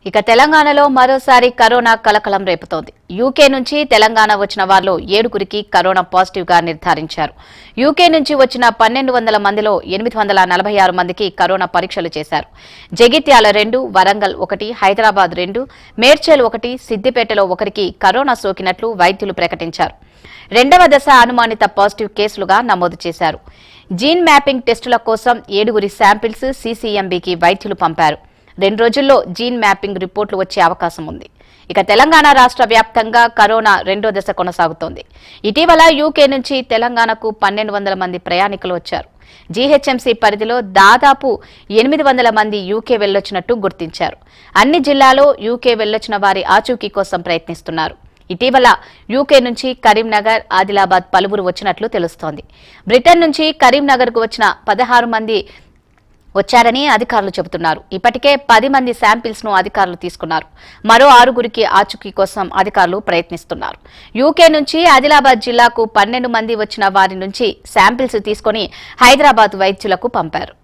ఇక తెలంగాణలో మరోసారి కరోనా కలకలం రేపుతోంది యూకే నుంచి తెలంగాణ వచ్చిన వారిలో ఏడుగురికి కరోనా పాజిటివ్ గా నిర్ధారించారు యూకే నుంచి వచ్చిన పన్నెండు వందల మందిలో ఎనిమిది వందల నలభై ఆరు మందికి కరోనా పరీక్షలు చేశారు జగిత్యాల రెండు వరంగల్ ఒకటి హైదరాబాద్ రెండు మేడ్చల్ ఒకటి సిద్దిపేటలో ఒకరికి కరోనా సోకినట్లు వైద్యులు ప్రకటించారు రెండవ దశ అనుమానిత పాజిటివ్ కేసులుగా నమోదు చేశారు జీన్ మ్యాపింగ్ టెస్టుల కోసం ఏడుగురి శాంపిల్స్ సీసీఎంబీకి వైద్యులు పంపారు రెండు రోజుల్లో జీన్ మ్యాపింగ్ రిపోర్టులు వచ్చే అవకాశం ఉంది ఇక తెలంగాణ రాష్ట్ర వ్యాప్తంగా కరోనా రెండో దశ కొనసాగుతోంది ఇటీవల యూకే నుంచి తెలంగాణకు పన్నెండు వందల మంది ప్రయాణికులు వచ్చారు జీహెచ్ఎంసీ పరిధిలో దాదాపు ఎనిమిది వందల మంది యూకే వెళ్లొచ్చినట్టు గుర్తించారు అన్ని జిల్లాలో యూకే వెళ్లొచ్చిన వారి ఆచూకీ కోసం ప్రయత్నిస్తున్నారు ఇటీవల యూకే నుంచి కరీంనగర్ ఆదిలాబాద్ పలువురు వచ్చినట్లు తెలుస్తోంది బ్రిటన్ నుంచి కరీంనగర్కు వచ్చిన పదహారు మంది వచ్చారని అధికారులు చెబుతున్నారు ఇప్పటికే పది మంది శాంపిల్స్ ను అధికారులు తీసుకున్నారు మరో ఆరుగురికి ఆచూకీ కోసం అధికారులు ప్రయత్నిస్తున్నారు యూకే నుంచి ఆదిలాబాద్ జిల్లాకు పన్నెండు మంది వచ్చిన వారి నుంచి శాంపిల్స్ తీసుకొని హైదరాబాద్ వైద్యులకు పంపారు